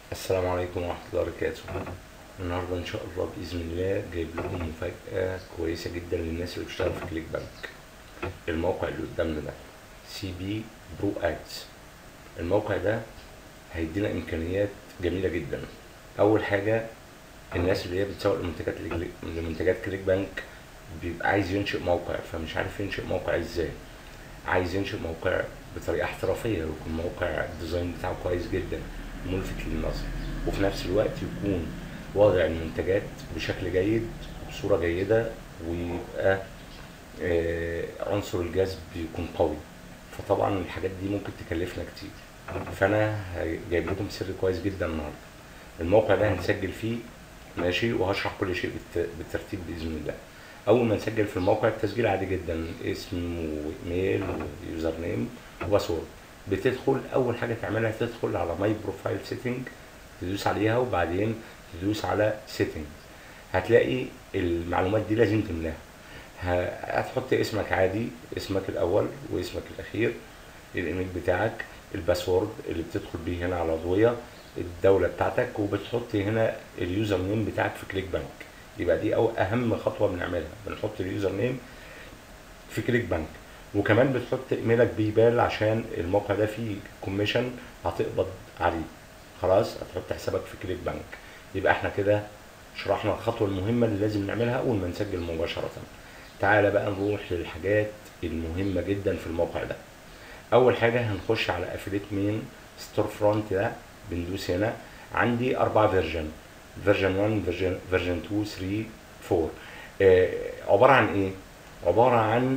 السلام عليكم ورحمة الله وبركاته النهاردة إن شاء الله بإذن الله جايب لكم مفاجأة كويسة جدا للناس اللي بتشتغل في كليك بانك الموقع اللي قدامنا ده سي بي برو ادز الموقع ده هيدينا إمكانيات جميلة جدا أول حاجة الناس اللي هي بتسوق لمنتجات لمنتجات كليك بانك بيبقى عايز ينشئ موقع فمش عارف ينشئ موقع ازاي عايز ينشئ موقع بطريقة احترافية ويكون موقع الديزاين بتاعه كويس جدا ملفت للنظر وفي نفس الوقت يكون واضع المنتجات بشكل جيد وبصورة جيدة ويبقى آه، عنصر الجذب يكون قوي فطبعا الحاجات دي ممكن تكلفنا كتير فانا ه- جايب لكم سر كويس جدا النهارده الموقع ده هنسجل فيه ماشي وهشرح كل شيء بالت- بالترتيب باذن الله اول ما نسجل في الموقع التسجيل عادي جدا اسم وايميل ويوزر نيم وباسورد بتدخل اول حاجه تعملها تدخل على ماي بروفايل سيتنج تدوس عليها وبعدين تدوس على سيتنج هتلاقي المعلومات دي لازم تملاها ه- هتحط اسمك عادي اسمك الاول واسمك الاخير الايميل بتاعك الباسورد اللي بتدخل بيه هنا على العضويه الدوله بتاعتك وبتحط هنا اليوزر نيم بتاعك في كليك بانك يبقى دي أو اهم خطوه بنعملها بنحط اليوزر نيم في كليك بانك وكمان بتحط ايميلك بيبال عشان الموقع ده فيه كوميشن هتقبض عليه خلاص هتحط حسابك في كليك بانك يبقى احنا كده شرحنا الخطوه المهمه اللي لازم نعملها اول ما نسجل مباشره تعالى بقى نروح للحاجات المهمه جدا في الموقع ده اول حاجه هنخش على افيليت مين ستور فرونت ده بندوس هنا عندي اربع فيرجن فيرجن 1 فيرجن فيرجن 2 3 4 آه عباره عن ايه عباره عن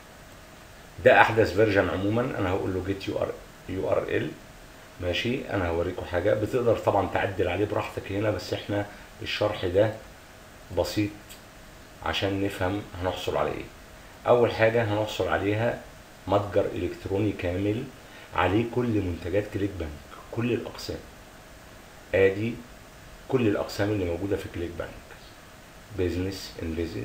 ده احدث فيرجن عموما انا هقول له جيت يو ار يو ار ال ماشي انا هوريكم حاجه بتقدر طبعا تعدل عليه براحتك هنا بس احنا الشرح ده بسيط عشان نفهم هنحصل على ايه اول حاجه هنحصل عليها متجر الكتروني كامل عليه كل منتجات كليك بانك كل الاقسام ادي كل الاقسام اللي موجوده في كليك بانك بيزنس انفيزي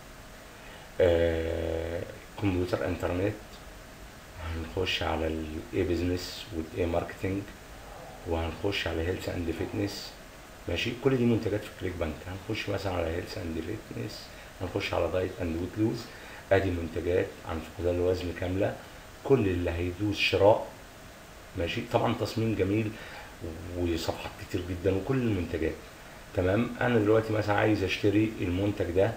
آه، كمبيوتر انترنت هنخش على الاي بزنس والاي ماركتنج وهنخش على هيلث اند فيتنس ماشي كل دي منتجات في كليك بانك هنخش مثلا على هيلث اند فيتنس هنخش على دايت اند ويت لوز ادي منتجات عن فقدان الوزن كامله كل اللي هيدوس شراء ماشي طبعا تصميم جميل وصفحات كتير جدا وكل المنتجات تمام انا دلوقتي مثلا عايز اشتري المنتج ده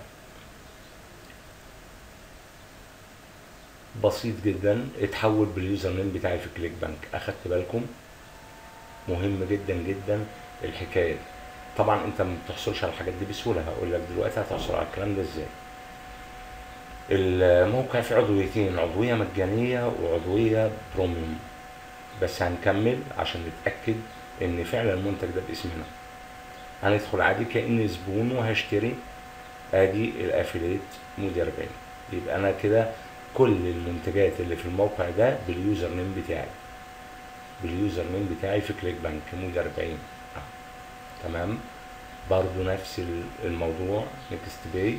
بسيط جدا اتحول باليوزر نيم بتاعي في كليك بانك اخدت بالكم مهم جدا جدا الحكايه دي طبعا انت ما بتحصلش على الحاجات دي بسهوله هقول لك دلوقتي هتحصل على الكلام ده ازاي الموقع فيه عضويتين عضويه مجانيه وعضويه بروميوم بس هنكمل عشان نتاكد ان فعلا المنتج ده باسمنا هندخل عادي كاني زبون وهشتري ادي الافيليت مودي 40 يبقى انا كده كل المنتجات اللي في الموقع ده باليوزر نيم بتاعي باليوزر نيم بتاعي في كليك بانك مودي 40 آه. تمام برضو نفس ال- الموضوع نكست باي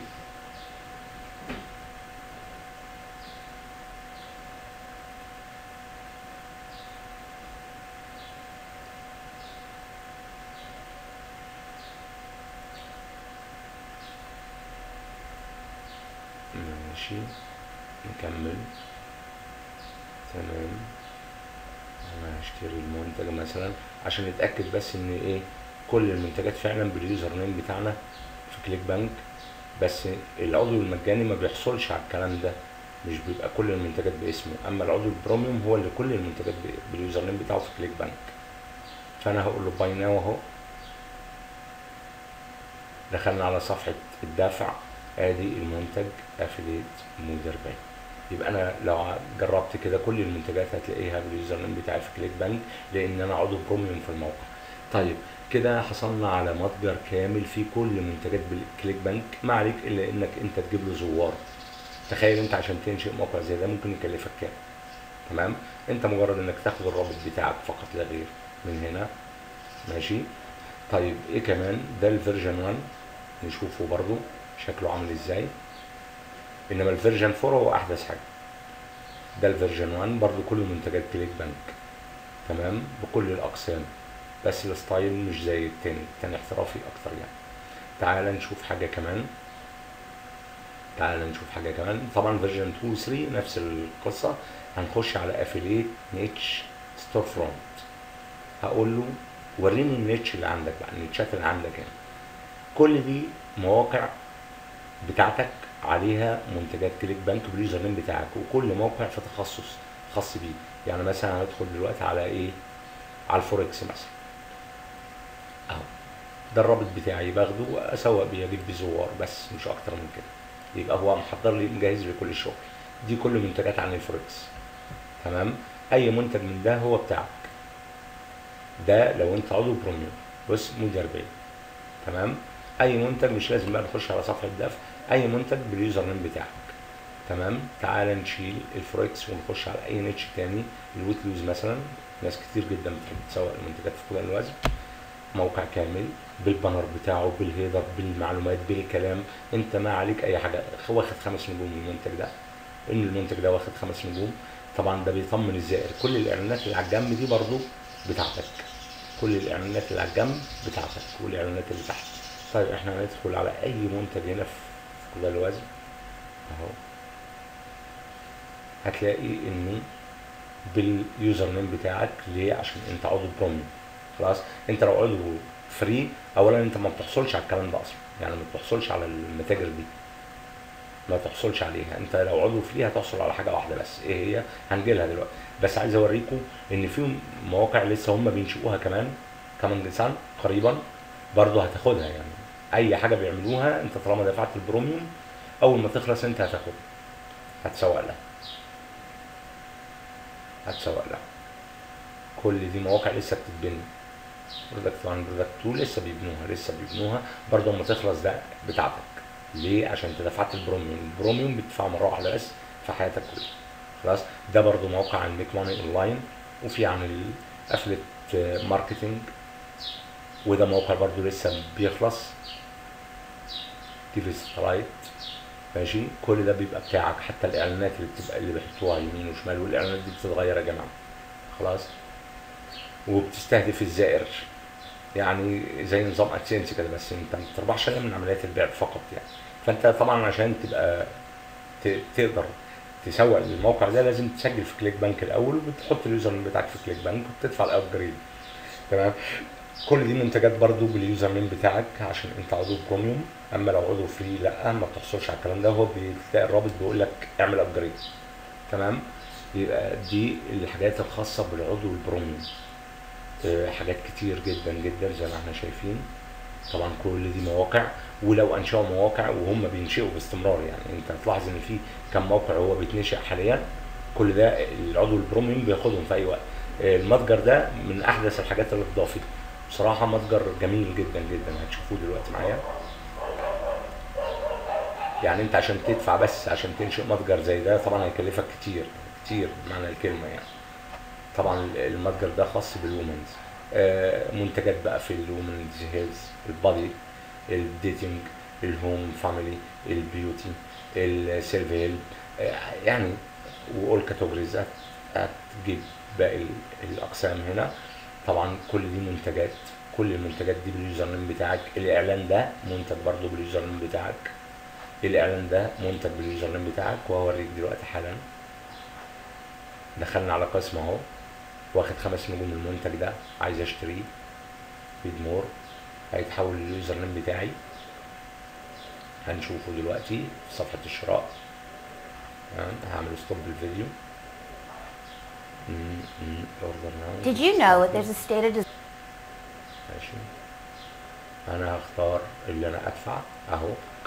ماشي نكمل تمام انا هشتري المنتج مثلا عشان نتاكد بس ان ايه كل المنتجات فعلا باليوزر نيم بتاعنا في كليك بانك بس العضو المجاني ما بيحصلش على الكلام ده مش بيبقى كل المنتجات باسمه اما العضو البروميوم هو اللي كل المنتجات ب- باليوزر نيم بتاعه في كليك بانك فانا هقول له باي ناو اهو دخلنا على صفحه الدفع ادي المنتج افيليت مود 40 يبقى انا لو ع- جربت كده كل المنتجات هتلاقيها باليوزر نيم بتاعي في كليك بانك لان انا عضو بروميوم في الموقع طيب كده حصلنا على متجر كامل فيه كل منتجات بالكليك بانك ما عليك الا انك انت تجيب له زوار تخيل انت عشان تنشئ موقع زي ده ممكن يكلفك كام تمام انت مجرد انك تاخد الرابط بتاعك فقط لا غير من هنا ماشي طيب ايه كمان ده الفيرجن 1 نشوفه برضو شكله عامل ازاي انما الفيرجن 4 هو احدث حاجه ده الفيرجن 1 برضو كل منتجات كليك بانك تمام بكل الاقسام بس الستايل مش زي التاني التاني احترافي اكتر يعني تعال نشوف حاجه كمان تعال نشوف حاجه كمان طبعا فيرجن 2 و 3 نفس القصه هنخش على افيليت نيتش ستور فرونت هقول له وريني النيتش اللي عندك بقى النيتشات اللي عندك هنا كل دي مواقع بتاعتك عليها منتجات كليك بانك باليوزر نيم بتاعك وكل موقع في تخصص خاص بيه يعني مثلا هندخل دلوقتي على ايه على الفوركس مثلا اهو ده الرابط بتاعي باخده اسوق بيه اجيب بيه زوار بس مش اكتر من كده يبقى هو محضر لي مجهز لي كل الشغل دي كل منتجات عن الفوركس تمام اي منتج من ده هو بتاعك ده لو انت عضو بروميوم بص مدير بيه تمام اي منتج مش لازم بقى نخش على صفحه دفع اي منتج باليوزر نيم بتاعك تمام تعال نشيل الفوركس ونخش على اي نيتش تاني الويت لوز مثلا ناس كتير جدا بتحب تسوق المنتجات في فقدان الوزن موقع كامل بالبانر بتاعه بالهيدر بالمعلومات بالكلام انت ما عليك اي حاجه واخد خمس نجوم من المنتج ده ان المنتج ده واخد خمس نجوم طبعا ده بيطمن الزائر كل الاعلانات اللي على الجنب دي برضو بتاعتك كل الاعلانات اللي على الجنب بتاعتك والاعلانات اللي تحت طيب احنا هندخل على اي منتج هنا في فقدان الوزن اهو هتلاقي انه باليوزر نيم بتاعك ليه عشان انت عضو بروميوم خلاص انت لو عضو فري اولا انت ما بتحصلش على الكلام ده اصلا يعني ما بتحصلش على المتاجر دي ما تحصلش عليها انت لو عضو فري هتحصل على حاجه واحده بس ايه هي هنجي لها دلوقتي بس عايز اوريكم ان في مواقع لسه هم بينشئوها كمان كمان سنه قريبا برضه هتاخدها يعني اي حاجه بيعملوها انت طالما دفعت البروميوم اول ما تخلص انت هتاخدها هتسوق لها هتسوق لها كل دي مواقع لسه بتتبني برودكت 1 برودكت 2 لسه بيبنوها لسه بيبنوها برضه اما تخلص ده بتاعتك ليه عشان انت دفعت البروميوم البروميوم بتدفعه مره واحده بس في حياتك كلها خلاص ده برضه موقع عن ميك ماني اونلاين وفي عن الافلت ماركتنج وده موقع برضه لسه بيخلص تي في سترايت ماشي كل ده بيبقى بتاعك حتى الاعلانات اللي بتبقى اللي بيحطوها يمين وشمال والاعلانات دي بتتغير يا جماعه خلاص وبتستهدف الزائر يعني زي نظام ادسنس كده بس انت ما بتربحش الا من عمليات البيع فقط يعني فانت طبعا عشان تبقى ت- تقدر تسوق للموقع ده لازم تسجل في كليك بانك الاول وبتحط اليوزر نيم بتاعك في كليك بانك وبتدفع الابجريد تمام كل دي منتجات برضو باليوزر نيم بتاعك عشان انت عضو بروميوم اما لو عضو فري لا ما بتحصلش على الكلام ده هو بتلاقي الرابط بيقول لك اعمل ابجريد تمام يبقى دي الحاجات الخاصه بالعضو البروميوم آه، حاجات كتير جدا جدا زي ما احنا شايفين طبعا كل دي مواقع ولو انشأوا مواقع وهم بينشئوا باستمرار يعني انت هتلاحظ ان في كم موقع هو بيتنشئ حاليا كل ده العضو البروميوم بياخدهم في اي وقت آه، المتجر ده من احدث الحاجات اللي اتضافت بصراحه متجر جميل جدا جدا هتشوفوه دلوقتي معايا يعني انت عشان تدفع بس عشان تنشئ متجر زي ده طبعا هيكلفك كتير كتير بمعنى الكلمه يعني طبعا المتجر ده خاص بالومنز آه، منتجات بقى في الومنز هيلز البادي الديتنج الهوم فاميلي البيوتي السيلف هيلب يعني واول كاتيجوريز هتجيب باقي ال- الاقسام هنا طبعا كل دي منتجات كل المنتجات دي باليوزر نيم بتاعك الاعلان ده منتج برضو باليوزر نيم بتاعك الاعلان ده منتج باليوزر نيم بتاعك وهوريك دلوقتي حالا دخلنا على قسم اهو واخد خمس نجوم المنتج ده عايز اشتريه ريد مور هيتحول لليوزر نيم بتاعي هنشوفه دلوقتي في صفحة الشراء تمام هعمل ستوب بالفيديو اوردر ناو Did you know that there's a stated des- ماشي انا هختار اللي انا ادفع اهو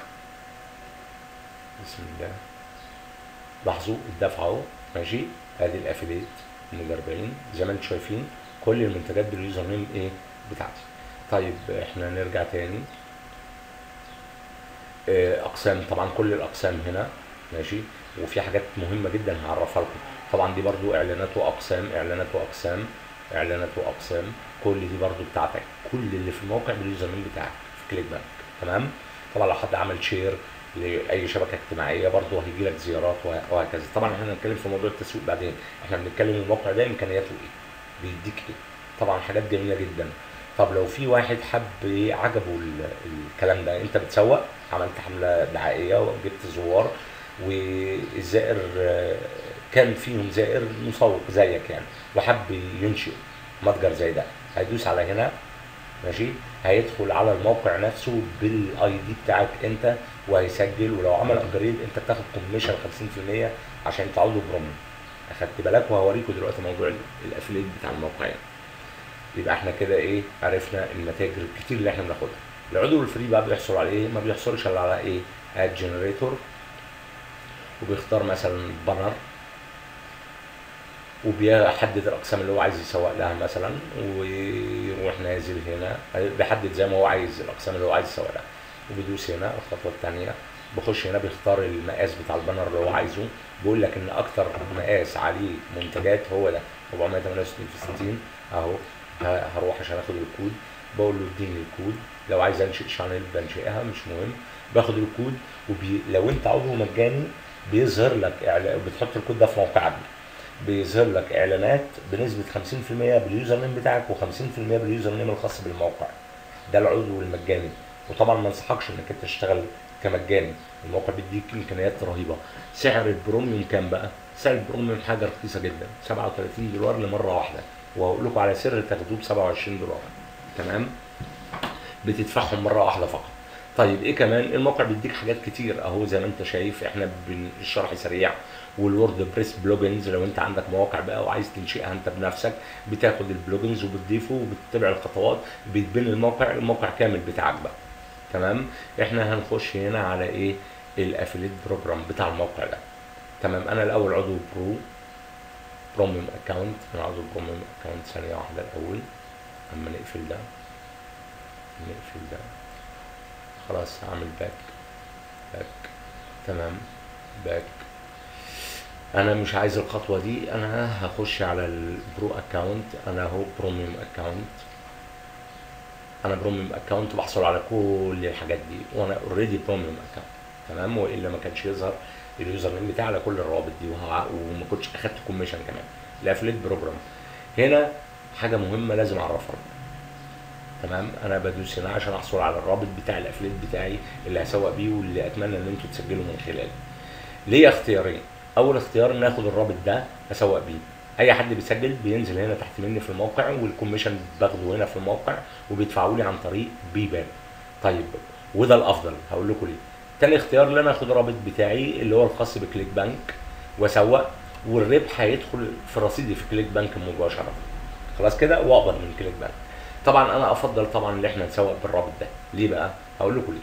بسم الله لاحظوا الدفع اهو ماشي ادي الافيليت من 40 زي ما انتم شايفين كل المنتجات باليوزر نيم ايه بتاعتي طيب احنا نرجع تاني آه، اقسام طبعا كل الاقسام هنا ماشي وفي حاجات مهمه جدا هعرفها لكم طبعا دي برضو اعلانات واقسام اعلانات واقسام اعلانات واقسام كل دي برضو بتاعتك كل اللي في الموقع باليوزر نيم بتاعك في كليك بانك تمام طبعا لو حد عمل شير لاي شبكه اجتماعيه برضو هيجي لك زيارات وه- وهكذا طبعا احنا هنتكلم في موضوع التسويق بعدين احنا بنتكلم الموقع ده امكانياته ايه بيديك ايه طبعا حاجات جميله جدا طب لو في واحد حب إيه عجبه ال- الكلام ده انت بتسوق عملت حمله دعائيه وجبت زوار والزائر آه، كان فيهم زائر مسوق زيك يعني وحب ينشئ متجر زي ده هيدوس على هنا ماشي هيدخل على الموقع نفسه بالاي دي بتاعك انت وهيسجل ولو عمل ابجريد انت بتاخد كوميشن 50% عشان تعوضه برومو اخدت بالك وهوريكم دلوقتي موضوع ال- الافليت بتاع الموقع يعني. يبقى احنا كده ايه عرفنا المتاجر الكتير اللي احنا بناخدها العضو الفري بقى بيحصل على ايه ما بيحصلش الا على ايه اد جنريتور وبيختار مثلا بانر وبيحدد الاقسام اللي هو عايز يسوق لها مثلا ويروح نازل هنا بيحدد زي ما هو عايز الاقسام اللي هو عايز يسوق لها وبيدوس هنا الخطوه الثانيه بخش هنا بيختار المقاس بتاع البانر اللي هو عايزه بيقول لك ان اكتر مقاس عليه منتجات هو ده 468 في 60 اهو ه- هروح عشان اخد الكود بقول له اديني الكود لو عايز انشئ شانل بنشئها مش مهم باخد الكود ولو انت عضو مجاني بيظهر لك إعلا- بتحط الكود ده في موقعك بيظهر لك اعلانات بنسبه 50% باليوزر نيم بتاعك و50% باليوزر نيم الخاص بالموقع ده العضو المجاني وطبعا ما انصحكش انك انت تشتغل كمجاني الموقع بيديك امكانيات رهيبه سعر البروميوم كام بقى سعر البروميوم حاجه رخيصه جدا 37 دولار لمره واحده وهقول لكم على سر تاخدوه ب 27 دولار تمام بتدفعهم مره واحده فقط طيب ايه كمان الموقع بيديك حاجات كتير اهو زي ما انت شايف احنا بن- الشرح سريع والورد بريس بلوجنز لو انت عندك مواقع بقى وعايز تنشئها انت بنفسك بتاخد البلوجنز وبتضيفه وبتتبع الخطوات بيتبني الموقع الموقع كامل بتاعك بقى تمام احنا هنخش هنا على ايه الافيليت بروجرام بتاع الموقع ده تمام انا الاول عضو برو بروميوم اكونت انا عضو بروميوم اكونت ثانيه واحده الاول اما نقفل ده نقفل ده خلاص هعمل باك باك تمام باك انا مش عايز الخطوه دي انا هخش على البرو اكونت انا اهو بروميوم اكونت انا بروميوم اكونت بحصل على كل الحاجات دي وانا اوريدي بروميوم اكونت تمام والا ما كانش يظهر اليوزر نيم بتاعي على كل الروابط دي وه- وما كنتش اخدت كوميشن كمان الافليت بروجرام هنا حاجه مهمه لازم اعرفها تمام انا بدوس هنا عشان احصل على الرابط بتاع الافليت بتاعي اللي هسوق بيه واللي اتمنى ان انتوا تسجلوا من خلاله ليا اختيارين اول اختيار ان اخد الرابط ده اسوق بيه اي حد بيسجل بينزل هنا تحت مني في الموقع والكوميشن باخده هنا في الموقع وبيدفعوا لي عن طريق بيبال طيب وده الافضل هقول لكم ليه تاني اختيار ان انا اخد الرابط بتاعي اللي هو الخاص بكليك بانك واسوق والربح هيدخل في رصيدي في كليك بانك مباشره خلاص كده واقبض من كليك بانك طبعا انا افضل طبعا ان احنا نسوق بالرابط ده ليه بقى هقول لكم ليه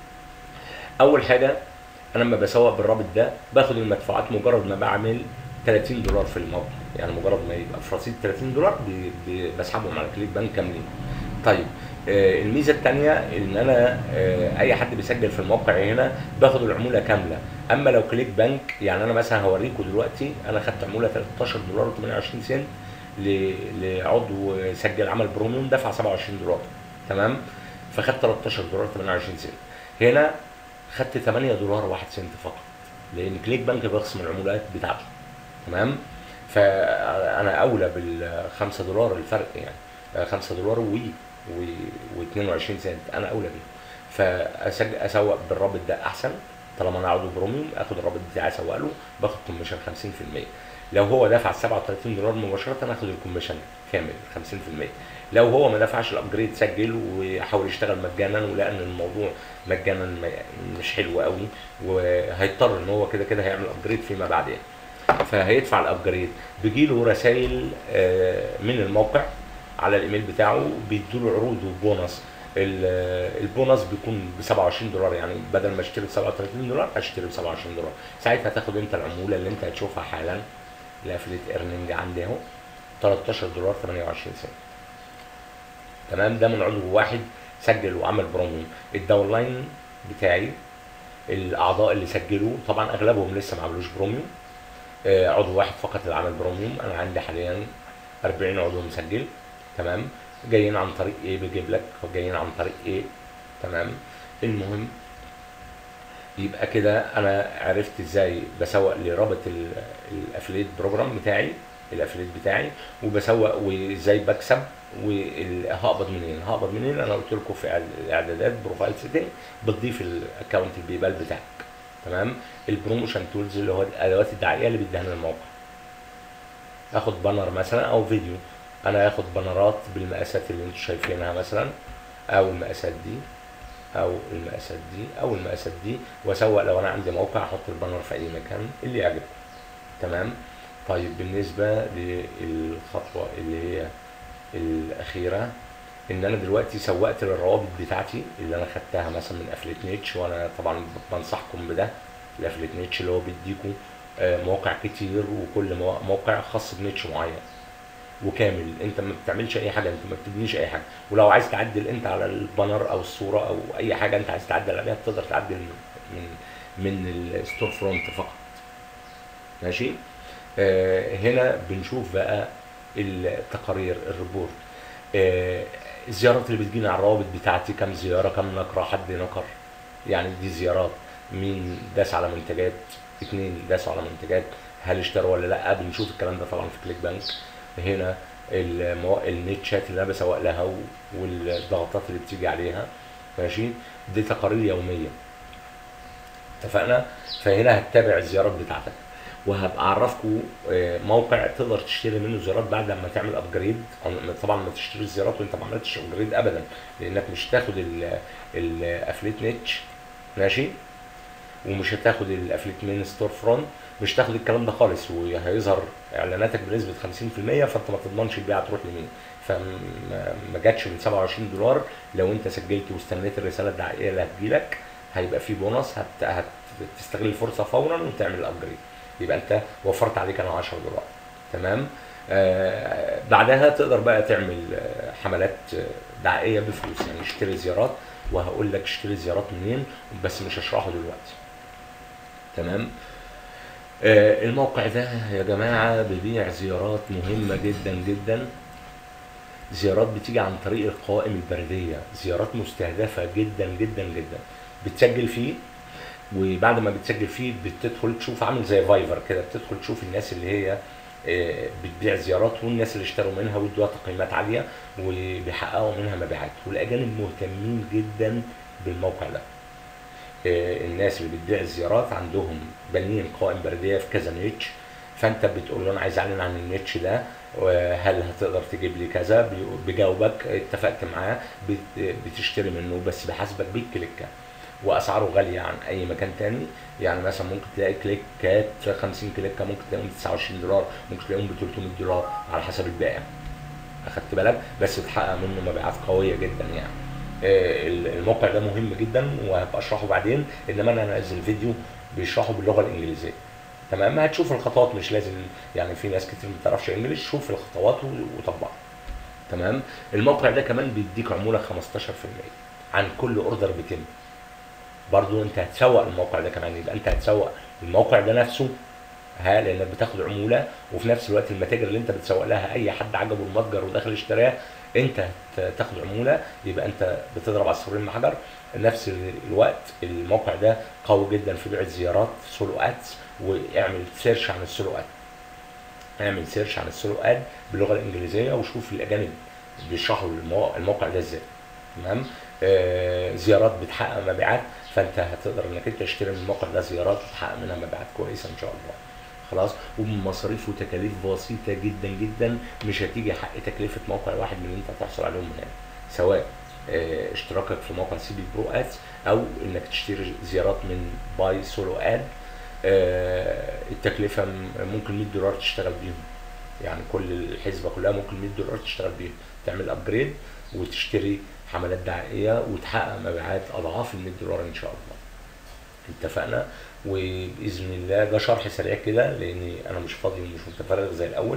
اول حاجه انا لما بسوق بالرابط ده باخد المدفوعات مجرد ما بعمل 30 دولار في الموقع يعني مجرد ما يبقى في رصيد 30 دولار بي- بي- بسحبهم على كليك بانك كاملين طيب آه، الميزه الثانيه ان انا آه، اي حد بيسجل في الموقع هنا باخد العموله كامله اما لو كليك بانك يعني انا مثلا هوريكم دلوقتي انا خدت عموله 13 دولار و28 سنت ل- لعضو سجل عمل بروميوم دفع 27 دولار تمام فخدت 13 دولار 28 سنت هنا خدت 8 دولار 1 سنت فقط لان كليك بانك بيخصم العمولات بتاعته تمام فانا اولى بال 5 دولار الفرق يعني 5 دولار و و 22 سنت انا اولى بيه فاسوق بالرابط ده احسن طالما انا عضو بروميوم اخد الرابط بتاعي اسوق له باخد كوميشن 50% لو هو دفع 37 دولار مباشره اخد الكوميشن كامل 50% لو هو ما دفعش الابجريد سجل وحاول يشتغل مجانا ولقى ان الموضوع مجانا ما- مش حلو قوي وهيضطر ان هو كده كده هيعمل ابجريد فيما بعد يعني فهيدفع الابجريد بيجي له رسائل من الموقع على الايميل بتاعه بيدوا له عروض وبونص ال- البونص بيكون ب 27 دولار يعني بدل ما اشتري ب 37 دولار اشتري ب 27 دولار ساعتها تاخد انت العموله اللي انت هتشوفها حالا الافليت ايرنينج عندي اهو 13 دولار 28 سنت تمام ده من عضو واحد سجل وعمل بروميوم الداونلاين بتاعي الاعضاء اللي سجلوا طبعا اغلبهم لسه ما عملوش بروميوم آه، عضو واحد فقط اللي عمل بروميوم انا عندي حاليا 40 عضو مسجل تمام جايين عن طريق ايه بيجيب لك جايين عن طريق ايه تمام المهم يبقى كده انا عرفت ازاي بسوق لرابط الافليت بروجرام بتاعي الافليت بتاعي وبسوق وازاي بكسب وهقبض منين هقبض منين انا قلت لكم في الاعدادات بروفايل سيتنج بتضيف الاكونت البيبال بتاعك تمام البروموشن تولز اللي هو الادوات الدعائيه اللي بيديها لنا الموقع اخد بانر مثلا او فيديو انا اخد بانرات بالمقاسات اللي انتم شايفينها مثلا او المقاسات دي او المقاسات دي او المقاسات دي واسوق لو انا عندي موقع احط البانر في اي مكان اللي يعجبكم تمام طيب بالنسبه للخطوه اللي هي الاخيره ان انا دلوقتي سوقت للروابط بتاعتي اللي انا خدتها مثلا من افليت نيتش وانا طبعا بنصحكم بده الافليت نيتش اللي هو بيديكم آه، مواقع كتير وكل مو- موقع خاص بنيتش معين وكامل انت ما بتعملش اي حاجه انت ما بتبنيش اي حاجه ولو عايز تعدل انت على البانر او الصوره او اي حاجه انت عايز تعدل عليها تقدر تعدل من من الستور فرونت فقط ماشي آه هنا بنشوف بقى التقارير الريبورت آه الزيارات اللي بتجينا على الروابط بتاعتي كم زياره كم نقره حد نقر يعني دي زيارات مين داس على منتجات اتنين داسوا على منتجات هل اشتروا ولا لا بنشوف الكلام ده طبعا في كليك بانك هنا المو... النيتشات اللي انا بسوق لها و- والضغطات اللي بتيجي عليها ماشي دي تقارير يوميه اتفقنا فهنا هتتابع الزيارات بتاعتك وهبقى اعرفكم آه، موقع تقدر تشتري منه زيارات بعد ما تعمل ابجريد طبعا ما تشتري الزيارات وانت ما عملتش ابجريد ابدا لانك مش هتاخد الافليت نيتش ماشي ومش هتاخد الافليت من ستور فرونت مش هتاخد الكلام ده خالص وهيظهر اعلاناتك بنسبه 50% فانت ما تضمنش البيعه تروح لمين فما ما جاتش من 27 دولار لو انت سجلت واستنيت الرساله الدعائيه اللي هتجيلك هيبقى في بونص هت... هتستغل الفرصه فورا وتعمل الابجريد يبقى انت وفرت عليك انا 10 دولار تمام آه بعدها تقدر بقى تعمل آه، حملات آه، دعائيه بفلوس يعني اشتري زيارات وهقول لك اشتري زيارات منين بس مش هشرحه دلوقتي تمام آه الموقع ده يا جماعه بيبيع زيارات مهمه جدا جدا زيارات بتيجي عن طريق القوائم البريديه زيارات مستهدفه جدا جدا جدا بتسجل فيه وبعد ما بتسجل فيه بتدخل تشوف عامل زي فايفر كده بتدخل تشوف الناس اللي هي آه، بتبيع زيارات والناس اللي اشتروا منها وادوها تقييمات عاليه وبيحققوا منها مبيعات والاجانب مهتمين جدا بالموقع ده آه، الناس اللي بتبيع الزيارات عندهم بانيين قوائم برديه في كذا نيتش فانت بتقول له انا عايز اعلن عن النيتش ده وهل هتقدر تجيب لي كذا بي- بيجاوبك اتفقت معاه بت- بتشتري منه بس بحاسبك بالكليكه واسعاره غاليه عن اي مكان تاني يعني مثلا ممكن تلاقي كليكات 50 كليكه ممكن تلاقيهم ب 29 دولار ممكن تلاقيهم ب 300 دولار على حسب البائع اخدت بالك بس بتحقق منه مبيعات قويه جدا يعني آه، الموقع ده مهم جدا وهبقى اشرحه بعدين انما انا هنزل فيديو بيشرحه باللغه الانجليزيه تمام هتشوف الخطوات مش لازم يعني في ناس كتير ما بتعرفش انجلش شوف الخطوات و- وطبقها تمام الموقع ده كمان بيديك عموله 15% عن كل اوردر بيتم برضو انت هتسوق الموقع ده كمان يبقى انت هتسوق الموقع ده نفسه ها لانك بتاخد عموله وفي نفس الوقت المتاجر اللي انت بتسوق لها اي حد عجبه المتجر ودخل اشتراه انت هت- تاخد عموله يبقى انت بتضرب عصفورين بحجر نفس الوقت الموقع ده قوي جدا في بيع الزيارات سولو ادز واعمل سيرش عن السولو اد اعمل سيرش عن السولو اد باللغه الانجليزيه وشوف الاجانب بيشرحوا المو- الموقع ده ازاي تمام آه زيارات بتحقق مبيعات فانت هتقدر انك انت تشتري من الموقع ده زيارات وتحقق منها مبيعات كويسه ان شاء الله خلاص وبمصاريف وتكاليف بسيطه جدا جدا مش هتيجي حق تكلفه موقع واحد من اللي انت هتحصل عليهم من هنا سواء آه، اشتراكك في موقع سي بي برو ادز او انك تشتري زيارات من باي سولو اد آه، التكلفه م- ممكن 100 دولار تشتغل بيهم يعني كل الحسبه كلها ممكن 100 دولار تشتغل بيهم تعمل ابجريد وتشتري حملات دعائيه وتحقق مبيعات اضعاف ال 100 دولار ان شاء الله اتفقنا وباذن الله ده شرح سريع كده لاني انا مش فاضي ومش متفرغ زي الاول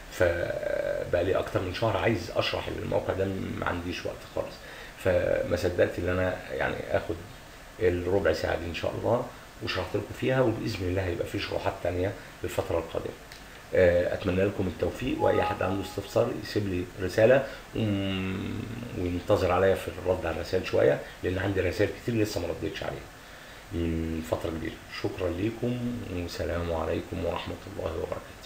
فبقى لي اكتر من شهر عايز اشرح الموقع ده ما عنديش وقت خالص فما صدقت ان انا يعني اخد الربع ساعه دي ان شاء الله وشرحت لكم فيها وباذن الله هيبقى في شروحات تانية للفتره القادمه آه، اتمنى لكم التوفيق واي حد عنده استفسار يسيب لي رساله وم- وينتظر عليا في الرد على الرسائل شويه لان عندي رسائل كتير لسه ما ردتش عليها من فتره كبيره شكرا لكم والسلام عليكم ورحمه الله وبركاته